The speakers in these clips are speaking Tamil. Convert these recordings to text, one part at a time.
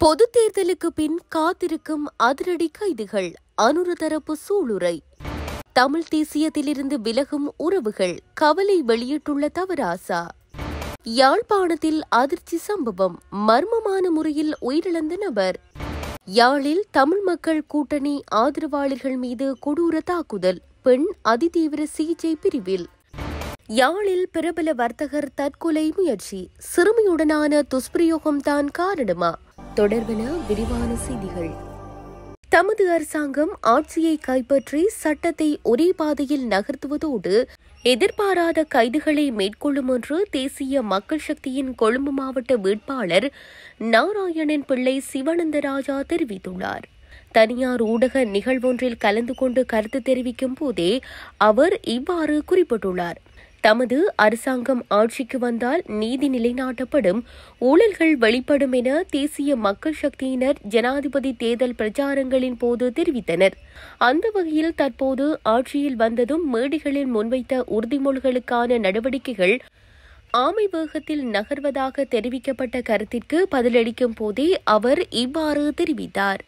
பொதுத் தேர்தலுக்கு பின் காத்திருக்கும் அதிரடி கைதுகள் அனுர தரப்பு சூளுரை தமிழ் தேசியத்திலிருந்து விலகும் உறவுகள் கவலை வெளியிட்டுள்ள தவராசா யாழ்ப்பாணத்தில் அதிர்ச்சி சம்பவம் மர்மமான முறையில் உயிரிழந்த நபர் யாழில் தமிழ் மக்கள் கூட்டணி ஆதரவாளர்கள் மீது கொடூர தாக்குதல் பெண் அதிதீவிர சிகிச்சை பிரிவில் யாழில் பிரபல வர்த்தகர் தற்கொலை முயற்சி சிறுமியுடனான துஷ்பிரயோகம் தான் காரணமா தொடர்பென விரிவான செய்திகள் தமது அரசாங்கம் ஆட்சியை கைப்பற்றி சட்டத்தை ஒரே பாதையில் நகர்த்துவதோடு எதிர்பாராத கைதுகளை மேற்கொள்ளும் என்று தேசிய மக்கள் சக்தியின் கொழும்பு மாவட்ட வேட்பாளர் நாராயணன் பிள்ளை சிவானந்தராஜா தெரிவித்துள்ளார் தனியார் ஊடக நிகழ்வொன்றில் கலந்து கொண்டு கருத்து தெரிவிக்கும் போதே அவர் இவ்வாறு குறிப்பிட்டுள்ளார் தமது அரசாங்கம் ஆட்சிக்கு வந்தால் நீதி நிலைநாட்டப்படும் ஊழல்கள் வெளிப்படும் என தேசிய மக்கள் சக்தியினர் ஜனாதிபதி தேர்தல் பிரச்சாரங்களின் போது தெரிவித்தனர் அந்த வகையில் தற்போது ஆட்சியில் வந்ததும் மேடைகளில் முன்வைத்த உறுதிமொழிகளுக்கான நடவடிக்கைகள் ஆமை வேகத்தில் நகர்வதாக தெரிவிக்கப்பட்ட கருத்திற்கு பதிலளிக்கும் போதே அவர் இவ்வாறு தெரிவித்தார்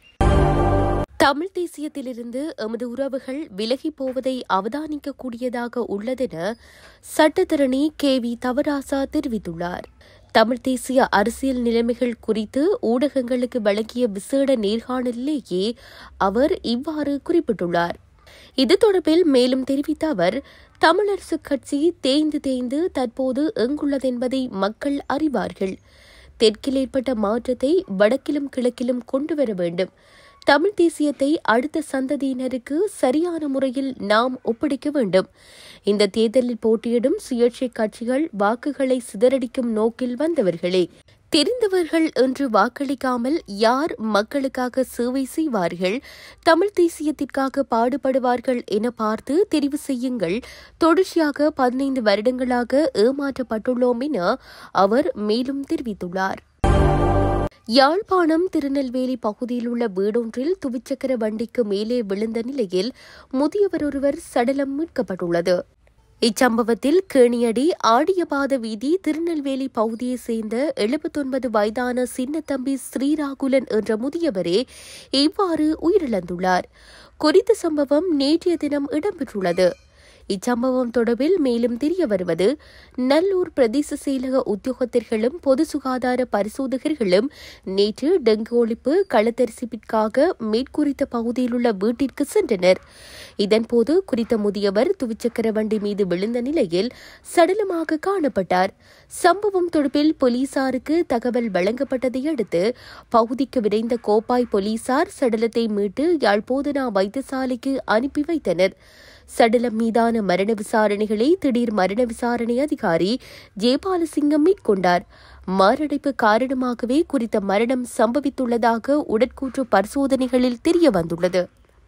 தமிழ் தேசியத்திலிருந்து எமது உறவுகள் விலகிப் போவதை அவதானிக்கக்கூடியதாக உள்ளதென சட்டத்தரணி கே வி தவராசா தெரிவித்துள்ளார் தமிழ் தேசிய அரசியல் நிலைமைகள் குறித்து ஊடகங்களுக்கு வழங்கிய விசேட நேர்காணலிலேயே அவர் இவ்வாறு குறிப்பிட்டுள்ளார் இது தொடர்பில் மேலும் தெரிவித்த அவர் தமிழரசு கட்சி தேய்ந்து தேய்ந்து தற்போது எங்குள்ளதென்பதை மக்கள் அறிவார்கள் தெற்கில் ஏற்பட்ட மாற்றத்தை வடக்கிலும் கிழக்கிலும் கொண்டுவர வேண்டும் தமிழ் தேசியத்தை அடுத்த சந்ததியினருக்கு சரியான முறையில் நாம் ஒப்படைக்க வேண்டும் இந்த தேர்தலில் போட்டியிடும் சுயேட்சை கட்சிகள் வாக்குகளை சிதறடிக்கும் நோக்கில் வந்தவர்களே தெரிந்தவர்கள் என்று வாக்களிக்காமல் யார் மக்களுக்காக சேவை செய்வார்கள் தமிழ் தேசியத்திற்காக பாடுபடுவார்கள் என பார்த்து தெரிவு செய்யுங்கள் தொடர்ச்சியாக பதினைந்து வருடங்களாக ஏமாற்றப்பட்டுள்ளோம் என அவர் மேலும் தெரிவித்துள்ளார் யாழ்ப்பாணம் திருநெல்வேலி பகுதியில் உள்ள வீடொன்றில் துவிச்சக்கர வண்டிக்கு மேலே விழுந்த நிலையில் முதியவர் ஒருவர் சடலம் மீட்கப்பட்டுள்ளது இச்சம்பவத்தில் கேணியடி ஆடியபாத வீதி திருநெல்வேலி பகுதியைச் சேர்ந்த எழுபத்தொன்பது வயதான சின்னத்தம்பி ஸ்ரீராகுலன் என்ற முதியவரே இவ்வாறு உயிரிழந்துள்ளார் குறித்த சம்பவம் நேற்றைய தினம் இடம்பெற்றுள்ளது இச்சம்பவம் தொடர்பில் மேலும் தெரிய வருவது நல்லூர் பிரதேச செயலக உத்தியோகத்தர்களும் பொது சுகாதார பரிசோதகர்களும் நேற்று டெங்கு ஒழிப்பு களத்தரிசிப்பிற்காக மேற்குறித்த பகுதியில் உள்ள வீட்டிற்கு சென்றனர் இதன்போது குறித்த முதியவர் துவிச்சக்கர வண்டி மீது விழுந்த நிலையில் சடலமாக காணப்பட்டார் சம்பவம் தொடர்பில் போலீசாருக்கு தகவல் வழங்கப்பட்டதை அடுத்து பகுதிக்கு விரைந்த கோப்பாய் போலீசார் சடலத்தை மீட்டு யாழ்போதனா வைத்தியசாலைக்கு அனுப்பி வைத்தனர் சடலம் மீதான மரண விசாரணைகளை திடீர் மரண விசாரணை அதிகாரி ஜெயபாலசிங்கம் மேற்கொண்டார் மாரடைப்பு காரணமாகவே குறித்த மரணம் சம்பவித்துள்ளதாக உடற்கூற்று பரிசோதனைகளில் தெரிய வந்துள்ளது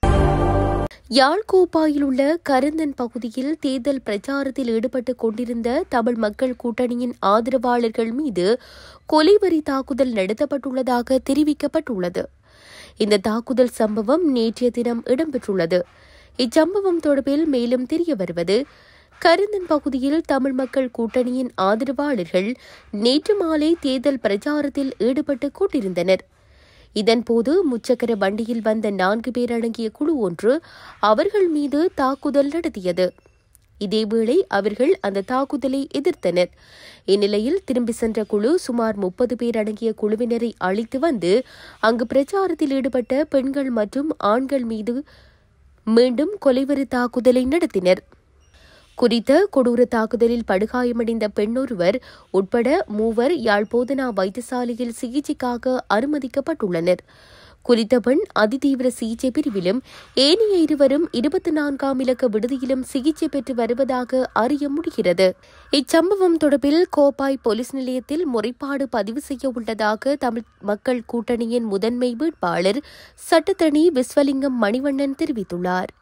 யாழ்கோப்பாயில் உள்ள கருந்தன் பகுதியில் தேர்தல் பிரச்சாரத்தில் ஈடுபட்டுக் கொண்டிருந்த தமிழ் மக்கள் கூட்டணியின் ஆதரவாளர்கள் மீது கொலைவரி தாக்குதல் நடத்தப்பட்டுள்ளதாக தெரிவிக்கப்பட்டுள்ளது இந்த தாக்குதல் சம்பவம் நேற்றைய தினம் இடம்பெற்றுள்ளது இச்சம்பவம் தொடர்பில் மேலும் தெரிய வருவது கருந்தன் பகுதியில் தமிழ் மக்கள் கூட்டணியின் ஆதரவாளர்கள் நேற்று மாலை தேர்தல் பிரச்சாரத்தில் ஈடுபட்டுக் கொண்டிருந்தனர் இதன்போது முச்சக்கர வண்டியில் வந்த நான்கு பேர் அடங்கிய குழு ஒன்று அவர்கள் மீது தாக்குதல் நடத்தியது இதேவேளை அவர்கள் அந்த தாக்குதலை எதிர்த்தனர் இந்நிலையில் திரும்பி சென்ற குழு சுமார் முப்பது பேர் அடங்கிய குழுவினரை அழைத்து வந்து அங்கு பிரச்சாரத்தில் ஈடுபட்ட பெண்கள் மற்றும் ஆண்கள் மீது மீண்டும் கொலைவெறி தாக்குதலை நடத்தினர் குறித்த கொடூர தாக்குதலில் படுகாயமடைந்த பெண்ணொருவர் உட்பட மூவர் யாழ்போதனா வைத்தியசாலையில் சிகிச்சைக்காக அனுமதிக்கப்பட்டுள்ளனர் குறித்த பெண் அதிதீவிர சிகிச்சை பிரிவிலும் ஏனைய இருவரும் இருபத்தி நான்காம் இலக்க விடுதியிலும் சிகிச்சை பெற்று வருவதாக அறிய முடிகிறது இச்சம்பவம் தொடர்பில் கோப்பாய் போலீஸ் நிலையத்தில் முறைப்பாடு பதிவு செய்ய உள்ளதாக தமிழ் மக்கள் கூட்டணியின் முதன்மை வேட்பாளர் சட்டத்தணி விஸ்வலிங்கம் மணிவண்ணன் தெரிவித்துள்ளார்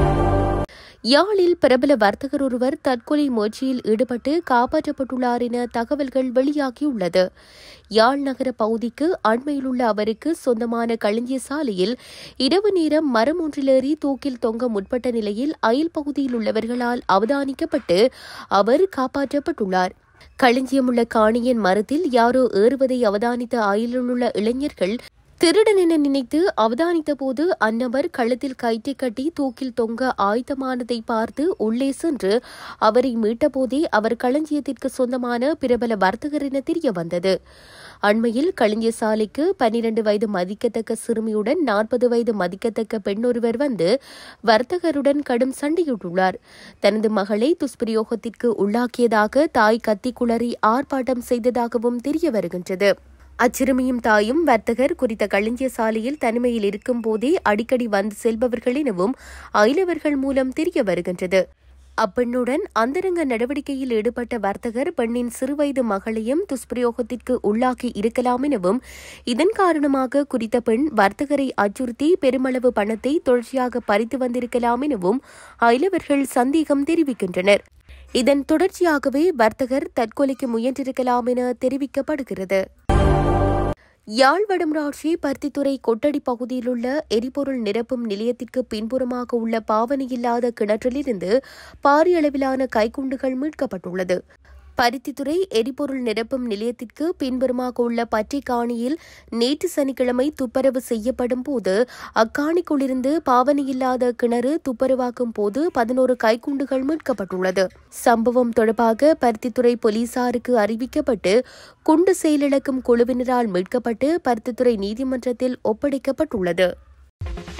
யாழில் பிரபல வர்த்தகர் ஒருவர் தற்கொலை முயற்சியில் ஈடுபட்டு காப்பாற்றப்பட்டுள்ளார் என தகவல்கள் வெளியாகியுள்ளது யாழ் நகர பகுதிக்கு அண்மையிலுள்ள அவருக்கு சொந்தமான களஞ்சிய சாலையில் இரவு நேரம் மரம் ஒன்றிலேறி தூக்கில் தொங்க முற்பட்ட நிலையில் அயல் பகுதியில் உள்ளவர்களால் அவதானிக்கப்பட்டு அவர் காப்பாற்றப்பட்டுள்ளார் களஞ்சியமுள்ள காணியின் மரத்தில் யாரோ ஏறுவதை அவதானித்த அயலிலுள்ள இளைஞர்கள் திருடன் என நினைத்து அவதானித்த போது அந்நபர் கழுத்தில் கயிற்றை கட்டி தூக்கில் தொங்க ஆயத்தமானதை பார்த்து உள்ளே சென்று அவரை மீட்டபோதே அவர் களஞ்சியத்திற்கு சொந்தமான பிரபல வர்த்தகர் என தெரிய வந்தது அண்மையில் களஞ்சிய சாலைக்கு பனிரண்டு வயது மதிக்கத்தக்க சிறுமியுடன் நாற்பது வயது மதிக்கத்தக்க பெண்ணொருவர் வந்து வர்த்தகருடன் கடும் சண்டையிட்டுள்ளார் தனது மகளை துஷ்பிரயோகத்திற்கு உள்ளாக்கியதாக தாய் கத்தி குளறி ஆர்ப்பாட்டம் செய்ததாகவும் தெரிய வருகின்றது அச்சிறுமியும் தாயும் வர்த்தகர் குறித்த களஞ்சிய சாலையில் தனிமையில் இருக்கும் போதே அடிக்கடி வந்து செல்பவர்கள் எனவும் அயலவர்கள் மூலம் தெரிய வருகின்றது அப்பெண்ணுடன் அந்தரங்க நடவடிக்கையில் ஈடுபட்ட வர்த்தகர் பெண்ணின் சிறுவயது மகளையும் துஷ்பிரயோகத்திற்கு உள்ளாக்கி இருக்கலாம் எனவும் இதன் காரணமாக குறித்த பெண் வர்த்தகரை அச்சுறுத்தி பெருமளவு பணத்தை தொடர்ச்சியாக பறித்து வந்திருக்கலாம் எனவும் அயலவர்கள் சந்தேகம் தெரிவிக்கின்றனர் இதன் தொடர்ச்சியாகவே வர்த்தகர் தற்கொலைக்கு முயன்றிருக்கலாம் என தெரிவிக்கப்படுகிறது யாழ் வடமராட்சி பருத்தித்துறை கொட்டடி பகுதியிலுள்ள எரிபொருள் நிரப்பும் நிலையத்திற்கு பின்புறமாக உள்ள பாவனையில்லாத கிணற்றிலிருந்து பாரிய அளவிலான கைக்குண்டுகள் மீட்கப்பட்டுள்ளது பருத்தித்துறை எரிபொருள் நிரப்பும் நிலையத்திற்கு பின்புறமாக உள்ள பற்றி காணியில் நேற்று சனிக்கிழமை துப்பரவு செய்யப்படும் போது அக்காணிக்குள்ளிருந்து பாவனையில்லாத கிணறு துப்பரவாக்கும் போது பதினோரு கைக்குண்டுகள் மீட்கப்பட்டுள்ளது சம்பவம் தொடர்பாக பருத்தித்துறை போலீசாருக்கு அறிவிக்கப்பட்டு குண்டு செயலிழக்கும் குழுவினரால் மீட்கப்பட்டு பருத்தித்துறை நீதிமன்றத்தில் ஒப்படைக்கப்பட்டுள்ளது